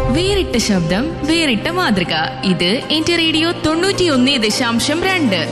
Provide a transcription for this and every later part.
വേറിട്ട ശബ്ദം വേറിട്ട മാതൃക ഇത് എന്റെ റേഡിയോ തൊണ്ണൂറ്റിയൊന്ന് ദശാംശം രണ്ട്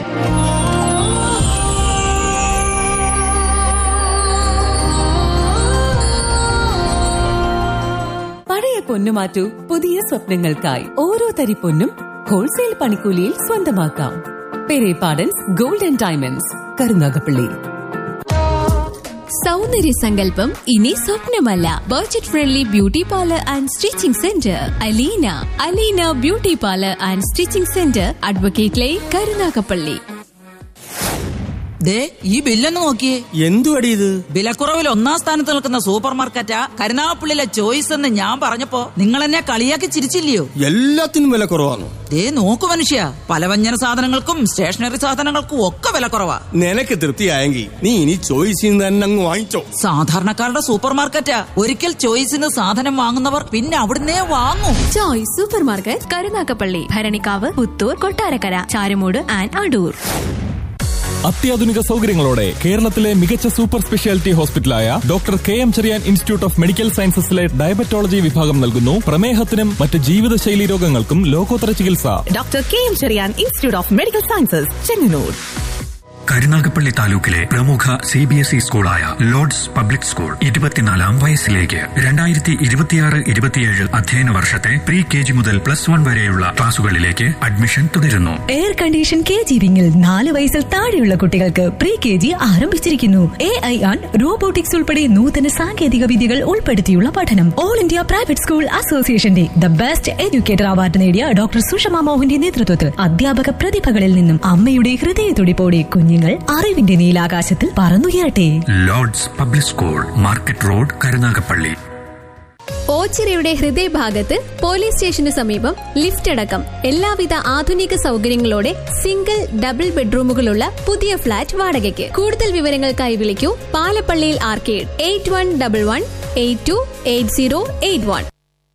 പഴയ പൊന്നു മാറ്റൂ പുതിയ സ്വപ്നങ്ങൾക്കായി ഓരോ തരി പൊന്നും ഹോൾസെയിൽ പണിക്കൂലിയിൽ സ്വന്തമാക്കാം Perepadans gold and diamonds Karunagappally സൗന്ദര്യ സങ്കല്പം ഇനി സ്വപ്നമല്ല budget friendly beauty parlour and stitching centre Aleena Aleena beauty parlour and stitching centre advocate line Karunagappally ദേ ഈ ബില്ലൊന്ന് നോക്കിയേ എന്തുവടി ഇത് വിലക്കുറവിൽ ഒന്നാം സ്ഥാനത്ത് നിൽക്കുന്ന സൂപ്പർ മാർക്കറ്റാ കരുനാഗപ്പള്ളിയിലെ ചോയ്സ് എന്ന് ഞാൻ പറഞ്ഞപ്പോ നിങ്ങൾ എന്നെ കളിയാക്കി ചിരിച്ചില്ലയോ എല്ലാത്തിനും വില കുറവാണ് ദേ നോക്കു മനുഷ്യ പലവ്യഞ്ജന സാധനങ്ങൾക്കും സ്റ്റേഷനറി സാധനങ്ങൾക്കും ഒക്കെ വിലക്കുറവാ നിനക്ക് തൃപ്തിയായെങ്കിൽ നീ ഇനി ചോയ്സിൽ നിന്ന് തന്നെ അങ്ങ് വാങ്ങിച്ചോ സാധാരണക്കാരുടെ സൂപ്പർ മാർക്കറ്റാ ഒരിക്കൽ ചോയ്സിന് സാധനം വാങ്ങുന്നവർ പിന്നെ അവിടുന്നേ വാങ്ങും choice super market Karunagappally Bharanikkavu Puthur Kottarakkara Charummood and Adoor അത്യാധുനിക സൗകര്യങ്ങളോടെ കേരളത്തിലെ മികച്ച സൂപ്പർ സ്പെഷ്യാലിറ്റി ഹോസ്പിറ്റലായ doctor K M Cherian institute of medical സയൻസസിലെ ഡയബറ്റോളജി വിഭാഗം നൽകുന്നു പ്രമേഹത്തിനും മറ്റ് ജീവിതശൈലി രോഗങ്ങൾക്കും ലോകോത്തര ചികിത്സ doctor K M Cherian institute of medical sciences Chengannur Karunagappally താലൂക്കിലെ പ്രമുഖ സി ബി എസ് ഇ സ്കൂളായ ലോർഡ്സ് പബ്ലിക് സ്കൂൾ ഇരുപത്തിനാലാം വയസ്സിലേക്ക് രണ്ടായിരത്തി ഇരുപത്തിയാറ് ഇരുപത്തിയേഴ് അധ്യയന വർഷത്തെ പ്രീ കെ ജി മുതൽ പ്ലസ് വൺ വരെയുള്ള ക്ലാസുകളിലേക്ക് അഡ്മിഷൻ തുടരുന്നു എയർ കണ്ടീഷൻ കെ ജി വിങ്ങിൽ നാല് വയസ്സിൽ താഴെയുള്ള കുട്ടികൾക്ക് പ്രീ കെ ജി ആരംഭിച്ചിരിക്കുന്നു എ ഐ ആൻ റോബോട്ടിക്സ് ഉൾപ്പെടെ നൂതന സാങ്കേതിക വിദ്യകൾ ഉൾപ്പെടുത്തിയുള്ള പഠനം ഓൾ ഇന്ത്യ പ്രൈവറ്റ് സ്കൂൾ അസോസിയേഷന്റെ ദ ബെസ്റ്റ് എഡ്യൂക്കേറ്റർ അവാർഡ് നേടിയ ഡോക്ടർ സുഷമ മോഹന്റെ നേതൃത്വത്തിൽ അധ്യാപക പ്രതിഭകളിൽ നിന്നും അമ്മയുടെ ഹൃദയത്തുടിപ്പോടെ കുഞ്ഞുങ്ങൾ അറിവിന്റെ നീലാകാശത്തിൽ പറന്നുയരട്ടെ Lords public school market road Karunagappally ഓച്ചിറയുടെ ഹൃദയഭാഗത്ത് പോലീസ് സ്റ്റേഷന് സമീപം ലിഫ്റ്റ് അടക്കം എല്ലാവിധ ആധുനിക സൗകര്യങ്ങളോടെ സിംഗിൾ ഡബിൾ ബെഡ്റൂമുകളുള്ള പുതിയ ഫ്ളാറ്റ് വാടകയ്ക്ക് കൂടുതൽ വിവരങ്ങൾക്കായി വിളിക്കൂ പാലപ്പള്ളിയിൽ arcade eight one double one eight two eight zero eight one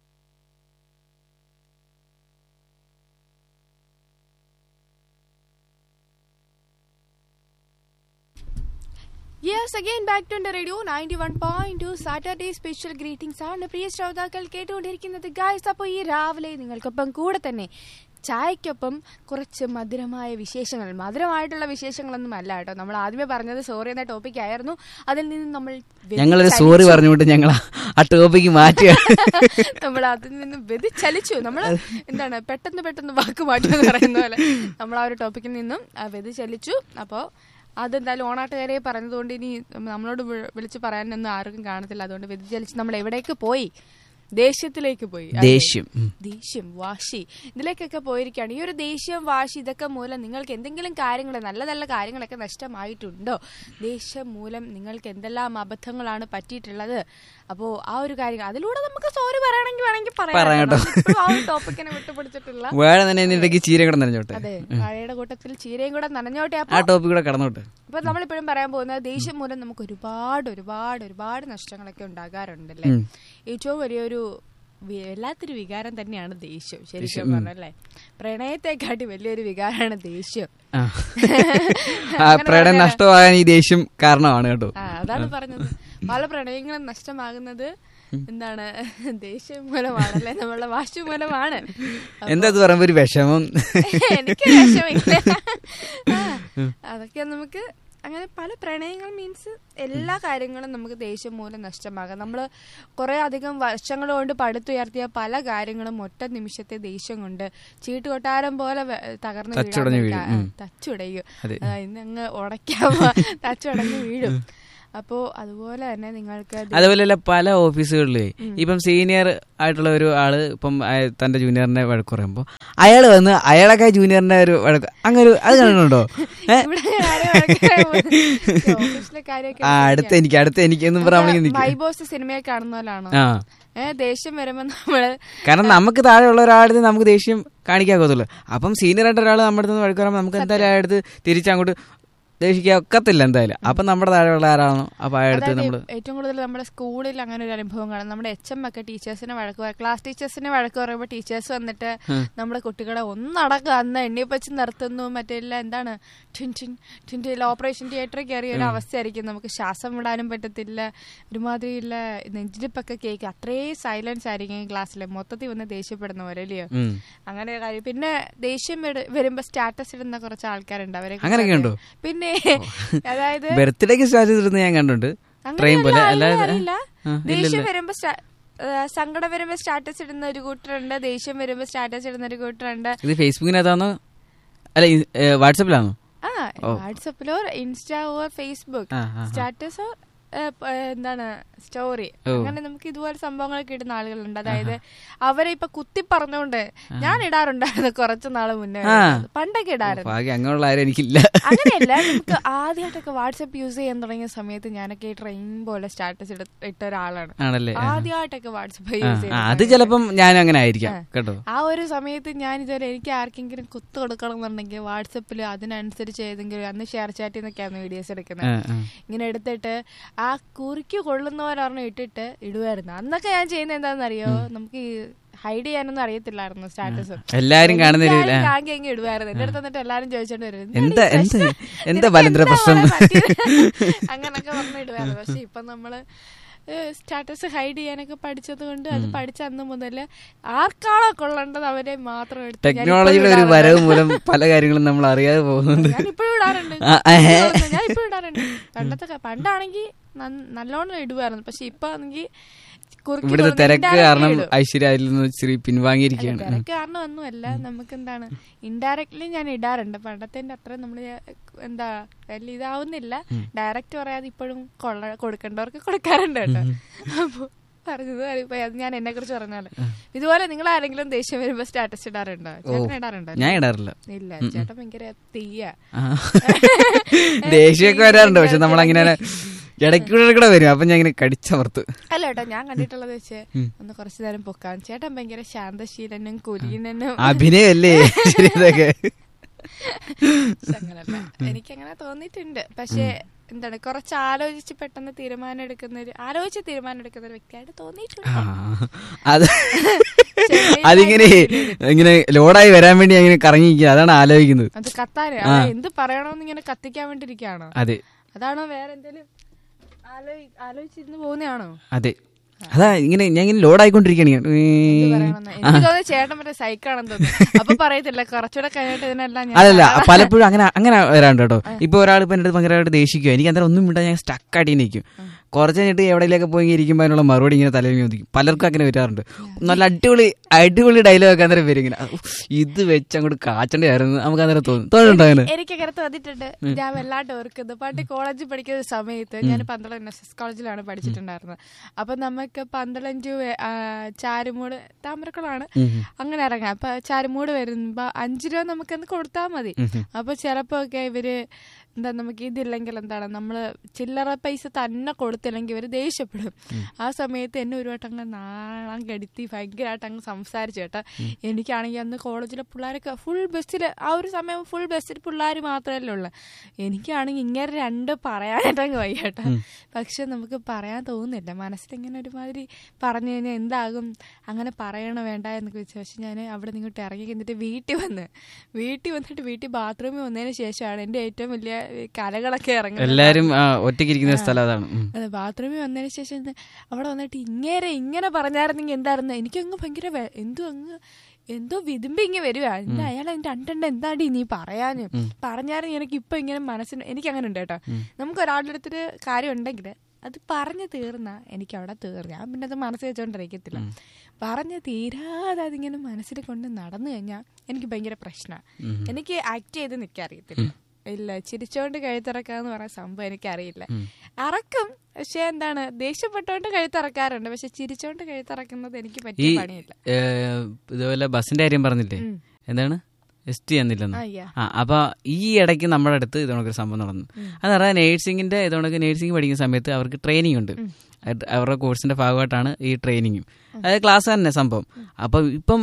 yes again back to radio ninety one point two Saturday special greetings ആണ് പ്രിയ ശ്രോതാക്കൾ കേട്ടുകൊണ്ടിരിക്കുന്നത് ഗായ്സ് അപ്പോൾ ഈ രാവിലെ നിങ്ങൾക്കൊപ്പം കൂടെ തന്നെ ചായക്കൊപ്പം കുറച്ച് മധുരമായ വിശേഷങ്ങൾ മധുരമായിട്ടുള്ള വിശേഷങ്ങളൊന്നും അല്ല കേട്ടോ നമ്മൾ ആദ്യമേ പറഞ്ഞത് സോറി എന്ന ടോപ്പിക് ആയിരുന്നു അതിൽ നിന്ന് നമ്മൾ ഞങ്ങളൊരു വ്യതിചലിച്ചു. സോറി പറഞ്ഞുകൊണ്ട് ഞങ്ങൾ ആ ടോപ്പിക്ക് മാറ്റുകയാണ് നമ്മൾ അതിൽ നിന്ന് വ്യതിചലിച്ചു നമ്മൾ എന്താണ് പെട്ടെന്ന് പെട്ടെന്ന് വാക്ക് മാറ്റുമെന്ന് പറയുന്ന പോലെ നമ്മൾ ആ ഒരു ടോപ്പിക്കിൽ നിന്നും ആ, വ്യതിചലിച്ചു അപ്പോൾ അതെന്തായാലും ഓണാട്ടുകാരെ പറഞ്ഞതുകൊണ്ട് ഇനി നമ്മളോട് വി- വിളിച്ച് പറയാനൊന്നും ആർക്കും കാണത്തില്ല അതുകൊണ്ട് വ്യതിചലിച്ച് നമ്മൾ എവിടേക്ക് പോയി ദേഷ്യത്തിലേക്ക് പോയി അതെ. ദേഷ്യം ഉം. ദേഷ്യം വാശി ഇതിലേക്കൊക്കെ പോയിരിക്കുകയാണ് ഈ ഒരു ദേഷ്യം വാശി ഇതൊക്കെ മൂലം നിങ്ങൾക്ക് എന്തെങ്കിലും കാര്യങ്ങൾ നല്ല നല്ല കാര്യങ്ങളൊക്കെ നഷ്ടമായിട്ടുണ്ടോ ദേഷ്യം മൂലം നിങ്ങൾക്ക് എന്തെല്ലാം അബദ്ധങ്ങളാണ് പറ്റിയിട്ടുള്ളത് അപ്പോ ആ ഒരു കാര്യം അതിലൂടെ നമുക്ക് സോറി പറയണമെങ്കിൽ വേണമെങ്കിൽ പറയാം കേട്ടോ. ആ ഒരു ടോപ്പിക്കിനെ വിട്ടുപിടിച്ചിട്ടില്ല വേറെ തന്നെ എന്നിടയ്ക്ക് ചീര കൂടെ നനഞ്ഞോട്ടെ അതെ വാഴയുടെ കൂട്ടത്തിൽ ചീരയും കൂടെ നനഞ്ഞോട്ടെ ആ അപ്പൊ ടോപ്പിക് കൂടെ കടന്നോട്ടെ അപ്പൊ നമ്മളിപ്പോഴും പറയാൻ പോകുന്നത് ദേഷ്യം മൂലം നമുക്ക് ഒരുപാട് ഒരുപാട് ഒരുപാട് നഷ്ടങ്ങളൊക്കെ ഉണ്ടാകാറുണ്ടല്ലേ ഉം. ഏറ്റവും വലിയൊരു വി- വല്ലാത്തൊരു വികാരം തന്നെയാണ് ദേഷ്യം ശരിക്കും ദേഷ്യം, ഉം. പറഞ്ഞല്ലേ പ്രണയത്തെക്കാട്ടി വലിയൊരു വികാരമാണ് ദേഷ്യം ആ. ആ അങ്ങനെ പ്രകടനം പറഞ്ഞാ- നഷ്ടമാകാൻ ഈ ദേഷ്യം കാരണമാണ് കേട്ടോ ആ അതാണ് പറഞ്ഞത് പല പ്രണയങ്ങളും നഷ്ടമാകുന്നത് എന്താണ് ദേഷ്യം മൂലമാണല്ലേ നമ്മളുടെ വാശി മൂലമാണ് അപ്പൊ എന്താ ഇത് പറയുമ്പോ ഒരു വിഷമം എനിക്ക് വിഷമില്ല ആ, അതൊക്കെ നമുക്ക് അങ്ങനെ പല പ്രണയങ്ങൾ മീൻസ് എല്ലാ കാര്യങ്ങളും നമുക്ക് ദേഷ്യം മൂലം നഷ്ടമാകാം നമ്മൾ കുറെ അധികം വർഷങ്ങൾ കൊണ്ട് പടുത്തുയർത്തിയ പല കാര്യങ്ങളും ഒറ്റ നിമിഷത്തെ ദേഷ്യം കൊണ്ട് ചീട്ടുകൊട്ടാരം പോലെ വെ- തകർന്നു വീഴാൻ തച്ചുടഞ്ഞ് നമുക്ക് വീഴും. ഉം. ആ, തച്ചുടയും അതെ. ആ, ഇന്ന് അങ്ങ് ഉടയ്ക്കാൻ തച്ചുടഞ്ഞ് വീഴും അപ്പോ അതുപോലെ തന്നെ നിങ്ങൾക്ക് ദേ- അതുപോലെയല്ല പല ഓഫീസുകളിലേ ഇപ്പം സീനിയർ ആയിട്ടുള്ള ഒരു ആള് ഇപ്പം അയ- തന്റെ ജൂനിയറിനെ വഴക്ക് പറയുമ്പോ അയാള് വന്ന് അയാളൊക്കെ ജൂനിയറിന്റെ ഒരു വഴക്ക് അങ്ങനെ ഒരു അത് കണ്ടിട്ടുണ്ടോ ഏ? ഇവിടെ ആരെയും വഴക്കായ പോലെ. ഓഫീസിലെ കാര്യമൊക്കെ ആ അടുത്ത എനിക്ക് അടുത്ത എനിക്ക് എന്നും പറയാൻ നിൽക്കും മൈബോസ് സിനിമയെ കാണുന്ന പോലാണോ ആ ഏഹ് ദേഷ്യം വരുമ്പോ നമ്മള് കാരണം നമുക്ക് താഴെയുള്ള ഒരാളുടെ നമുക്ക് ദേഷ്യം കാണിക്കാക്കത്തുള്ളൂ അപ്പം സീനിയർ ആയിട്ട് ഒരാൾ നമ്മുടെ അടുത്ത് വഴക്ക് പറയുമ്പോൾ നമുക്ക് എന്തായാലും അയാളുടെ തിരിച്ചങ്ങോട്ട് ദേഷിക്കാൻ ഒക്കത്തില്ല എന്തായാലും അപ്പൊ നമ്മുടെ താഴെയുള്ള ആരാണോ അപ്പൊ അയാളടുത്ത് അതായത് നമ്മള് ഏറ്റവും കൂടുതൽ നമ്മുടെ സ്കൂളിൽ അങ്ങനെ ഒരു അനുഭവം കാണാം നമ്മുടെ എച്ച് എം ഒക്കെ ടീച്ചേഴ്സിനെ വഴക്ക് പറയും ക്ലാസ് ടീച്ചേഴ്സിനെ വഴക്ക് പറയുമ്പോൾ ടീച്ചേഴ്സ് വന്നിട്ട് നമ്മുടെ കുട്ടികളെ ഒന്നടക്കം അന്ന് എണ്ണിപ്പച്ച് നിർത്തുന്നു മറ്റേ എല്ലാം എന്താണ് ടിൻ ടിൻ ടിൻ ടിൻ ഓപ്പറേഷൻ തിയേറ്ററിൽ കയറിയ ഒരു അവസ്ഥയായിരിക്കും നമുക്ക് ശ്വാസം വിടാനും പറ്റത്തില്ല ഒരുമാതിരി ഇല്ല നെഞ്ചിടിപ്പൊക്കെ കേൾക്കും അത്രയും സൈലൻസ് ആയിരിക്കും ക്ലാസ്സിൽ മൊത്തത്തിൽ വന്ന് ദേഷ്യപ്പെടുന്ന പോലെ അല്ലയോ ഉം. അങ്ങനെ ഒരു കാര്യം പിന്നെ ദേഷ്യം വരു- വരുമ്പോ സ്റ്റാറ്റസ് ഇടുന്ന കുറച്ച് ആൾക്കാരുണ്ട് അവരെ അങ്ങനെയൊക്കെ ഉണ്ടോ? പിന്നെ അതായത് ബർത്ത്ഡേക്ക് സ്റ്റാറ്റസ് ഇടുന്ന ഞാൻ കണ്ടിട്ടുണ്ട് ട്രെയിൻ പോലെ അങ്ങനെയല്ല, അല്ലാതെ അറിയില്ല. ആ, ദേഷ്യം ഇല്ലില്ല വരുമ്പോ സ്റ്റാ- ഏ, സങ്കടം വരുമ്പോ സ്റ്റാറ്റസ് ഇടുന്ന ഒരു കൂട്ടരുണ്ട് ദേഷ്യം വരുമ്പോ സ്റ്റാറ്റസ് ഇടുന്ന ഒരു കൂട്ടരുണ്ട് ഇത് ഫേസ്ബുക്കിനകത്താണോ അല്ല ഇ- ഏ, വാട്സപ്പിലാണോ ആ ഓ. വാട്സപ്പിലോ ഇൻസ്റ്റാ ഓർ ഫേസ്ബുക്ക് ആ, ആ, ആ. സ്റ്റാറ്റസോ ഏ, പ- ഏ, എന്താണ് സ്റ്റോറി ഓ. അങ്ങനെ നമുക്ക് ഇതുപോലെ സംഭവങ്ങളൊക്കെ ഇടുന്ന ആളുകളുണ്ട് അതായത് അവരെ ഇപ്പൊ കുത്തി പറഞ്ഞോണ്ട് ഞാൻ ഇടാറുണ്ടായിരുന്നു കുറച്ചു നാള് മുന്നേ ആ. പണ്ടൊക്കെ ഇടാറുണ്ട് ഭാഗ്യം അങ്ങനെയുള്ള ആരും എനിക്കില്ല അങ്ങനെയല്ല നമുക്ക് ആദ്യമായിട്ടൊക്കെ വാട്സപ്പ് യൂസ് ചെയ്യാൻ തുടങ്ങിയ സമയത്ത് ഞാനൊക്കെ ഈ ട്രെയിൻ പോലെ സ്റ്റാറ്റസ് ഇട്ട ഒരാളാണ് ആണല്ലേ ആ. ആദ്യമായിട്ടൊക്കെ വാട്സപ്പ് ആ, യൂസ് ആ, അത് ചിലപ്പം ഞാൻ അങ്ങനെ ആയിരിക്കാം കേട്ടോ ആ ഒരു സമയത്ത് ഞാൻ ഇതുവരെ എനിക്ക് ആർക്കെങ്കിലും കുത്തു കൊടുക്കണം എന്നുണ്ടെങ്കിൽ വാട്സപ്പിൽ അതിനനുസരിച്ച് ഏതെങ്കിലും അന്ന് ഷെയർ ചാറ്റിൽ നിന്നൊക്കെയാണ് വീഡിയോസ് എടുക്കുന്നത് ആ, ആ. ഇങ്ങനെ എടുത്തിട്ട് ആ കുറിക്ക് കൊള്ളുന്നവരൊരെണ്ണം ഇട്ടിട്ട് ഇടുമായിരുന്നു അന്നൊക്കെ ഞാൻ ചെയ്യുന്നത് എന്താണെന്നറിയോ നമുക്ക് ഈ ഹൈഡ് ചെയ്യാനൊന്നും അറിയത്തില്ലായിരുന്നു സ്റ്റാറ്റസ് എല്ലാരും കാണുന്ന രീതിയിൽ, ആ. കാങ്കി ഇടുമായിരുന്നു എന്റെ അടുത്ത് വന്നിട്ട് എല്ലാരും ചോദിച്ചോണ്ട് വരും എന്താ "എന്താടി എന്താ പ്രശ്നം? എന്താ നിനക്ക് ബലന്ദ്ര എന്താ പ്രശ്നം മോളെ പറ്റിയത്?" അങ്ങനൊക്കെ പറഞ്ഞു ഇടുമായിരുന്നു പക്ഷെ ഇപ്പൊ നമ്മള് സ്റ്റാറ്റസ് ഹൈഡ് ചെയ്യാനൊക്കെ പഠിച്ചത് കൊണ്ട് അത് പഠിച്ച അന്ന് മുതൽ ആർക്കാണോ കൊള്ളേണ്ടത് അവരെ മാത്രം എടുത്ത് ഞാൻ ഇപ്പോഴും ടെക്നോളജിയുടെ ഒരു ഇടാറുണ്ട്. വരവ് മൂലം പല കാര്യങ്ങളും നമ്മൾ അറിയാതെ പോകുന്നുണ്ട് ഞാൻ ഇപ്പോഴും ഇടാറുണ്ട് ആ, ആ, ഹേ. ഞാൻ ഇപ്പോഴും ഇടാറുണ്ട് പണ്ടത്തെ ക- പണ്ടാണെങ്കിൽ നന്ന- നല്ലോണം ഇടുവായിരുന്നു പക്ഷെ ഇപ്പൊ ആണെങ്കിൽ കുറുക്കി ഇവിടുത്തെ കൊള്ളുന്ന തിരക്ക് indirectly കാരണം ഇടും. ഐശ്വര്യ അതിൽ നിന്ന് ഇച്ചിരി പിൻവാങ്ങിയിരിക്കുകയാണ് അല്ല, തിരക്ക് കാരണമൊന്നുമല്ല നമുക്ക് എന്താണ് ഇൻഡയറക്ട്ലി ഞാൻ ഇടാറുണ്ട് പണ്ടത്തെ അത്ര നമ്മൾ എന്താ വലിയ ഇതാവുന്നില്ല ഡയറക്റ്റ് പറയാതെ ഇപ്പോഴും കൊള്ള കൊടുക്കേണ്ടവർക്ക് കൊടുക്കാറുണ്ട് കേട്ടോ അപ്പൊ പറഞ്ഞത് ഇപ്പൊ അത് ഞാൻ എന്നെ കുറിച്ച് പറഞ്ഞാല് ഇതുപോലെ നിങ്ങൾ ആരെങ്കിലും ദേഷ്യം വരുമ്പോ സ്റ്റാറ്റസ് ഇടാറുണ്ടോ ചേട്ടൻ ഇടാറുണ്ടോ ഞാൻ ഇടാറില്ല ഇല്ല ചേട്ടൻ ഭയങ്കര തീയ ആ. ദേഷ്യമൊക്കെ വരാറുണ്ട് പക്ഷെ നമ്മളങ്ങനെ ഇടയ്ക്കൂടെ ഇടയ്ക്കൂടെ വരും അപ്പൊ ഞാൻ ഇങ്ങനെ കടിച്ചമർത്ത് അല്ല കേട്ടോ ഞാൻ കണ്ടിട്ടുള്ളത് വെച്ച് ഒന്ന് കുറച്ചു നേരം പൊക്കാൻ ചേട്ടൻ ഭയങ്കര ശാന്തശീലനും കുലീനനും അഭിനയല്ലേ ശരി, ഇതൊക്കെ പക്ഷെ അങ്ങനല്ല എനിക്കങ്ങനെ തോന്നിയിട്ടുണ്ട് പക്ഷെ എന്താണ് കുറച്ച് ആലോചിച്ച് പെട്ടെന്ന് തീരുമാനം എടുക്കുന്ന ഒരു ആലോചിച്ച് തീരുമാനം എടുക്കുന്ന ഒരു വ്യക്തിയായിട്ട് തോന്നിയിട്ടുണ്ട് ആ, അത് അതിങ്ങനെ ഇങ്ങനെ ലോഡായി വരാൻ വേണ്ടി അങ്ങനെ കറങ്ങിയിരിക്കുക അതാണ് ആലോചിക്കുന്നത് അത് കത്താന് ആ. അത് എന്ത് പറയണമെന്ന് ഇങ്ങനെ കത്തിക്കാൻ വേണ്ടിയിരിക്കുകയാണോ അതെ അതാണോ വേറെ എന്തെങ്കിലും ആലോചി ആലോചിച്ചിരുന്ന് പോകുന്നതാണോ അതെ അതാ ഇങ്ങനെ ഞാൻ ഇങ്ങനെ ലോഡായിക്കൊണ്ടിരിക്കുകയാണ് എന്ത് പറയണമെന്ന് എനിക്ക് തോന്നുന്നു ചേട്ടൻ മറ്റേ സൈക്കാണെന്ന് തോന്നുന്നു അപ്പൊ പറയത്തില്ല കുറച്ചുകൂടെ കഴിഞ്ഞിട്ട് ഇതിനെല്ലാം ഞാൻ അതല്ല പലപ്പോഴും അങ്ങനെ അങ്ങനെ വരാണ്ട് കേട്ടോ ഇപ്പൊ ഒരാൾ ഇപ്പൊ എന്റെ അടുത്ത് ഭയങ്കരമായിട്ട് ദേഷിക്കും എനിക്ക് അന്നേരം ഒന്നും മിണ്ടാ ഞാൻ സ്റ്റക്കായിട്ട് നിൽക്കും കുറച്ച് കഴിഞ്ഞിട്ട് എവിടെയെങ്കിലൊക്കെ പോയി ഇരിക്കുമ്പോൾ അതിനുള്ള മറുപടി ഇങ്ങനെ തലയിൽ ചോദിക്കും പലർക്കും അങ്ങനെ വരാറുണ്ട് നല്ല അടിപൊളി അടിപൊളി ഡയലോഗ് ഒക്കെ അന്നേരം വരും ഇങ്ങനെ ഉഫ്, ഇത് വെച്ച് അങ്ങോട്ട് കാച്ചണ്ടായിരുന്നു നമുക്ക് അന്നേരം തോന്നും തോന്നുന്നുണ്ടോ അങ്ങനെ എനിക്കങ്ങനെ തോന്നിയിട്ടുണ്ട് ഞാൻ വല്ലാണ്ട് ഓർക്കുന്നത് പണ്ട് കോളേജിൽ പഠിക്കുന്ന സമയത്ത് ഞാൻ പന്തളം എൻ എസ് എസ് കോളേജിലാണ് പഠിച്ചിട്ടുണ്ടായിരുന്നത് അപ്പൊ നമുക്ക് പന്തളം ടു ആ, ചാരുമൂട് താമരക്കുളമാണ് അങ്ങനെ ഇറങ്ങാം അപ്പൊ ചാരുമൂട് വരുമ്പോ അഞ്ചു രൂപ നമുക്കൊന്ന് കൊടുത്താൽ മതി അപ്പൊ ചിലപ്പോ ഒക്കെ ഇവര് എന്താ നമുക്ക് ഇതില്ലെങ്കിൽ എന്താണ് നമ്മള് ചില്ലറ പൈസ തന്നെ കൊടുത്തില്ലെങ്കിൽ ഇവര് ദേഷ്യപ്പെടും ആ സമയത്ത് എന്നെ ഒരു വട്ടം അങ്ങ് നാളം കെടുത്തി ഭയങ്കരമായിട്ട് അങ്ങ് സംസാരിച്ചു കേട്ടോ എനിക്കാണെങ്കിൽ അന്ന് കോളേജിലെ പിള്ളേരൊക്കെ ഫുൾ ബസ്സിൽ ആ ഒരു സമയം ഫുൾ ബസ്സിൽ പിള്ളേർ മാത്രമല്ലേ ഉള്ളു എനിക്കാണെങ്കിൽ ഇങ്ങനെ രണ്ട് പറയാനായിട്ട് അങ്ങ് വയ്യ കേട്ടോ പക്ഷെ നമുക്ക് പറയാൻ തോന്നുന്നില്ല മനസ്സിലിങ്ങനെ ഒരുമാതിരി പറഞ്ഞു കഴിഞ്ഞാൽ എന്താകും അങ്ങനെ പറയണോ വേണ്ട എന്നൊക്കെ വെച്ചു പക്ഷെ ഞാൻ അവിടെ നിന്ന് ഇങ്ങോട്ട് ഇറങ്ങി കഴിഞ്ഞിട്ട് വീട്ടിൽ വന്ന് വീട്ടിൽ വന്നിട്ട് വീട്ടിൽ ബാത്റൂമിൽ വന്നതിന് ശേഷമാണ് എൻ്റെ ഏറ്റവും വലിയ കലകളൊക്കെ ഇറങ്ങുന്നത് എല്ലാരും ആ, ഒറ്റയ്ക്കിരിക്കുന്ന സ്ഥലം അതാണ് ഉം. അതെ ബാത്റൂമിൽ വന്നതിന് ശേഷം ഇത് അവിടെ വന്നിട്ട് ഇങ്ങനെ ഇങ്ങനെ പറഞ്ഞായിരുന്നെങ്കിൽ എന്തായിരുന്നു എനിക്കങ്ങ് ഭയങ്കര വെ- എന്തോ അങ്ങ് എന്തോ വിതുമ്പി ഇങ്ങനെ വരുവാ എന്താ അയാൾ അതിന്റെ രണ്ടെണ്ണം എന്താടി നീ പറയാന് പറഞ്ഞായിരുന്നു എനിക്ക് ഇപ്പൊ ഇങ്ങനെ മനസ്സിന് എനിക്ക് അങ്ങനെ ഉണ്ട് കേട്ടോ നമുക്ക് ഒരാളുടെ അടുത്തൊരു കാര്യം ഉണ്ടെങ്കിൽ അത് പറഞ്ഞു തീർന്ന എനിക്ക് അവിടെ തീർന്നു ഞാൻ പിന്നെ അത് മനസ്സിൽ വെച്ചോണ്ടിരിക്കത്തില്ല പറഞ്ഞു തീരാതെ അതിങ്ങനെ മനസ്സിൽ കൊണ്ട് നടന്നു കഴിഞ്ഞാൽ എനിക്ക് ഭയങ്കര പ്രശ്നമാണ് എനിക്ക് ആക്ട് ചെയ്ത് നിൽക്കാൻ അറിയത്തില്ല ഇല്ല ചിരിച്ചോണ്ട് കഴുത്തിറക്കാന്ന് പറയുന്ന സംഭവം എനിക്കറിയില്ല അറക്കും പക്ഷെ എന്താണ് ദേഷ്യപ്പെട്ടോണ്ട് കഴുത്തിറക്കാറുണ്ട് പക്ഷെ ചിരിച്ചോണ്ട് കഴുത്തിറക്കുന്നത് എനിക്ക് ഈ പറ്റിയ പണിയില്ല ഏ, ഇതുപോലെ ബസ്സിന്റെ കാര്യം പറഞ്ഞില്ലേ എന്താണ് എസ് ടി എന്നില്ലെന്ന് ആ, yeah. ആ അപ്പൊ ഈ ഇടയ്ക്ക് നമ്മുടെ അടുത്ത് ഇതോണൊക്കെ സംഭവം നടന്നു അത് പറഞ്ഞാൽ നേഴ്സിംഗിന്റെ ഇതോണക്ക് നേഴ്സിംഗ് പഠിക്കുന്ന സമയത്ത് അവർക്ക് ട്രെയിനിങ് ഉണ്ട് അത് അവരുടെ കോഴ്സിന്റെ ഭാഗമായിട്ടാണ് ഈ ട്രെയിനിങ്ങും അതായത് ക്ലാസ് തന്നെ സംഭവം അപ്പൊ ഇപ്പം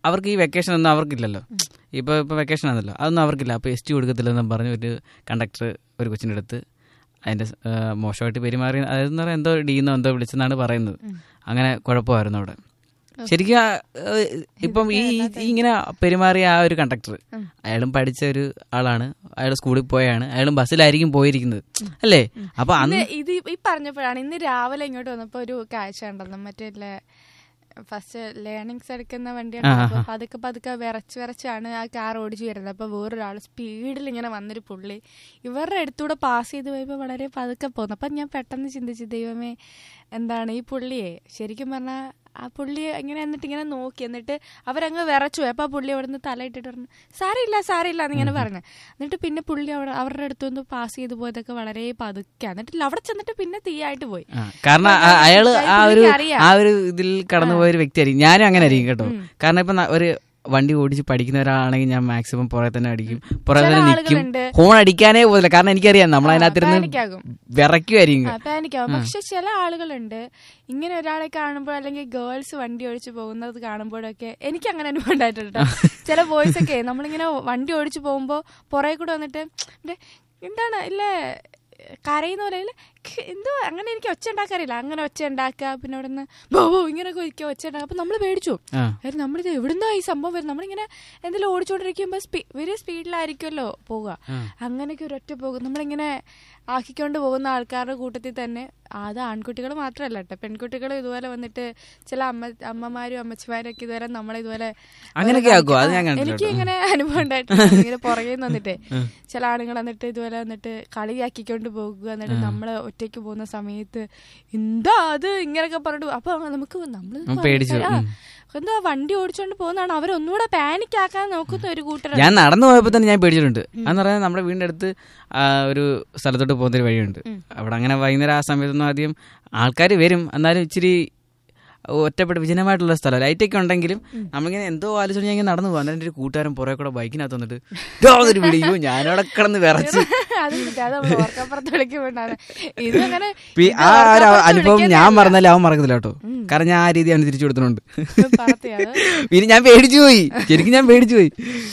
അവർക്ക് ഈ വെക്കേഷൻ ഒന്നും അവർക്കില്ലല്ലോ ഇപ്പൊ ഇപ്പൊ വെക്കേഷൻ ആണല്ലോ അതൊന്നും അവർക്കില്ല അപ്പൊ എസ് ടി കൊടുക്കത്തില്ലെന്നും പറഞ്ഞ് ഒരു കണ്ടക്ടർ ഒരു കൊച്ചിൻ്റെ അടുത്ത് അതിന്റെ ആ, മോശമായിട്ട് പെരുമാറി അതെന്ന് പറയാൻ എന്തോ ഡീന്നോ എന്തോ വിളിച്ചെന്നാണ് പറയുന്നത് അങ്ങനെ കുഴപ്പമായിരുന്നു അവിടെ ശരിക്കും ആ, ഏഹ്, ഇപ്പം ഈ ഈ ഇങ്ങനെ പെരുമാറിയ ആ ഒരു കണ്ടക്ടർ അയാളും പഠിച്ച ഒരു ആളാണ് അയാൾ സ്കൂളിൽ പോയാണ് അയാളും ബസ്സിലായിരിക്കും പോയിരിക്കുന്നത് അല്ലേ അപ്പൊ അന്ന് ഇന്ന് ഇത് ഈ പറഞ്ഞപ്പോഴാണ് ഇന്ന് രാവിലെ ഇങ്ങോട്ട് വന്നപ്പോ ഒരു കാഴ്ച ഉണ്ടല്ലോ മറ്റേ ഫസ്റ്റ് ലേണിങ്സ് എടുക്കുന്ന വണ്ടി ആ, ആ, ആ. പതുക്കെ പതുക്കെ വിറച്ച് വിറച്ചാണ് ആ കാർ ഓടിച്ചു വരുന്നത് അപ്പൊ വേറൊരാൾ സ്പീഡിൽ ഇങ്ങനെ വന്നൊരു പുള്ളി ഇവരുടെ അടുത്തൂടെ പാസ് ചെയ്ത് പോയപ്പോൾ വളരെ പതുക്കെ പോന്നു അപ്പൊ ഞാൻ പെട്ടെന്ന് ചിന്തിച്ചു ദൈവമേ എന്താണ് ഈ പുള്ളിയെ ശരിക്കും പറഞ്ഞാൽ ആ പുള്ളി ഇങ്ങനെ എന്നിട്ട് ഇങ്ങനെ നോക്കി എന്നിട്ട് അവരങ്ങ് വിറച്ചു പോയി അപ്പൊ ആ പുള്ളി അവിടെ നിന്ന് തലയിട്ടിട്ട് പറഞ്ഞു സാരില്ല സാരില്ല എന്നിങ്ങനെ പറഞ്ഞു എന്നിട്ട് പിന്നെ പുള്ളി അവിടെ അവരുടെ അടുത്തുനിന്ന് പാസ് ചെയ്ത് പോയതൊക്കെ വളരെ പതുക്കെ എന്നിട്ട് അവിടെ ചെന്നിട്ട് പിന്നെ തീയായിട്ട് പോയി ആ, കാരണം ആ- അയാള് ഈ ആ ഒരു പുള്ളിക്ക് അറിയാം. ആ ഒരു ഇതിൽ കടന്നുപോയ ഒരു വ്യക്തിയായിരിക്കും ഞാനും അങ്ങനെ ആയിരിക്കും കേട്ടോ കാരണം ഇപ്പൊ ന- ഒരു വണ്ടി ഓടിച്ച് പഠിക്കുന്ന ഒരാളാണെങ്കിൽ ഞാൻ മാക്സിമം പുറകെ തന്നെ അടിക്കും പുറകെ ചില തന്നെ നിൽക്കും ആളുകളുണ്ട്. ഹോൺ അടിക്കാനേ പോകില്ല കാരണം എനിക്കറിയാം നമ്മൾ അതിനകത്തിരുന്ന് പാനിക്കാകും. വിറയ്ക്കുമായിരിക്കും പാനിക്കാവും പക്ഷെ ചില ആളുകളുണ്ട് ഇങ്ങനെ ഒരാളെ കാണുമ്പോൾ അല്ലെങ്കിൽ ഗേൾസ് വണ്ടി ഓടിച്ചു പോകുന്നത് കാണുമ്പോഴൊക്കെ എനിക്ക് അങ്ങനെ അനുഭവം ഉണ്ടായിട്ടുണ്ട് കേട്ടോ. ചില ബോയ്സ് ഒക്കെ നമ്മളിങ്ങനെ വണ്ടി ഓടിച്ചു പോകുമ്പോ പുറകെ കൂടെ വന്നിട്ട് "ദേ, എന്താണ് ഇല്ലേ കരയുന്ന പോലെ ഇല്ലേ, ഖ്, എന്തോ അങ്ങനെ എനിക്ക് ഒച്ച ഉണ്ടാക്കാറില്ല അങ്ങനെ ഒച്ച ഉണ്ടാക്കുക പിന്നെ അവിടെ നിന്ന് ബോ ബോ ഇങ്ങനെയൊക്കെ ഒരിക്കൽ ഒച്ച ഉണ്ടാക്കുക അപ്പൊ നമ്മൾ പേടിച്ചു ആ. കാര്യം നമ്മളിത് എവിടുന്നാ ഈ സംഭവം വരുന്നത് നമ്മളിങ്ങനെ എന്തെങ്കിലും ഓടിച്ചോണ്ടിരിക്കുമ്പോ സ്പീ വലിയ സ്പീഡിലായിരിക്കുമല്ലോ പോവുക അങ്ങനെയൊക്കെ ഒരൊറ്റ പോകും നമ്മളിങ്ങനെ ആക്കിക്കൊണ്ട് പോകുന്ന ആൾക്കാരുടെ കൂട്ടത്തിൽ തന്നെ അത് ആൺകുട്ടികൾ മാത്രമല്ല കേട്ടോ പെൺകുട്ടികൾ ഇതുപോലെ വന്നിട്ട് ചില അമ്മ അമ്മമാരും അമ്മച്ചിമാരും ഒക്കെ ഇതുവരെ നമ്മളെ ഇതുപോലെ അങ്ങനെയൊക്കെ ആക്കുവോ? അത് ഞാൻ ആ, കണ്ടിട്ടില്ല എനിക്ക് കേട്ടോ. ഇങ്ങനെ അനുഭവം ഉണ്ടായിട്ടുണ്ട് ഇങ്ങനെ പുറകെ വന്നിട്ട് ചില ആണുങ്ങൾ വന്നിട്ട് ഇതുപോലെ വന്നിട്ട് കളിയാക്കിക്കൊണ്ട് പോകുക എന്നിട്ട് നമ്മള് ഒറ്റയ്ക്ക് പോകുന്ന സമയത്ത് എന്താ അത് ഇങ്ങനെയൊക്കെ പറഞ്ഞിട്ട് അപ്പൊ നമുക്ക് നമ്മള് ഉം, പേടിച്ചു. ആ, ഉം. എന്താ വണ്ടി ഓടിച്ചോണ്ട് പോകുന്നതാണ് അവരൊന്നുകൂടെ പാനിക് ആക്കാൻ നോക്കുന്ന ഒരു കൂട്ടർ ഞാൻ നടന്നു പോയപ്പോൾ തന്നെ ഞാൻ പേടിച്ചിട്ടുണ്ട് അതെന്ന് പറഞ്ഞാൽ നമ്മുടെ വീടിന്റെ അടുത്ത് ആ, ഒരു സ്ഥലത്തോട്ട് പോകുന്ന ഒരു വഴിയുണ്ട് അവിടെ അങ്ങനെ വൈകുന്നേരം ആ സമയത്തൊന്നും ആദ്യം ആൾക്കാർ വരും എന്നാലും ഇച്ചിരി ഒറ്റപ്പെട്ട് വിജനമായിട്ടുള്ള സ്ഥലം ലൈറ്റൊക്കെ ഉണ്ടെങ്കിലും നമ്മളിങ്ങനെ എന്തോ ആലോചിച്ച് ഞാൻ ഇങ്ങനെ നടന്നു പോകും അന്നേരം എൻ്റെ ഒരു കൂട്ടുകാരൻ പുറകെ കൂടെ ബൈക്കിനകത്ത് വന്നിട്ട് ഒരു വിളിയോ ഞാനവിടെ കിടന്ന് വിറച്ച് അത് കിട്ടി. അത് നമ്മൾ ഓർക്കപ്പുറത്ത് വിളിക്കുമ്പോണ്ടാണ് ഇത് അങ്ങനെ പി- ഇത് ആ ഒരു ഓർക്കപ്പുറത്ത് അനുഭവം ഞാൻ വിളിക്കുന്നതല്ല. മറന്നാലും അവൻ മറക്കത്തില്ല കേട്ടോ കാരണം ഞാൻ ആ രീതി അവന് തിരിച്ചു കൊടുത്തിട്ടുണ്ട് പറത്തി അത്. പിന്നെ ഞാൻ പേടിച്ചു പോയി ശരിക്കും ഞാൻ പേടിച്ചു പോയി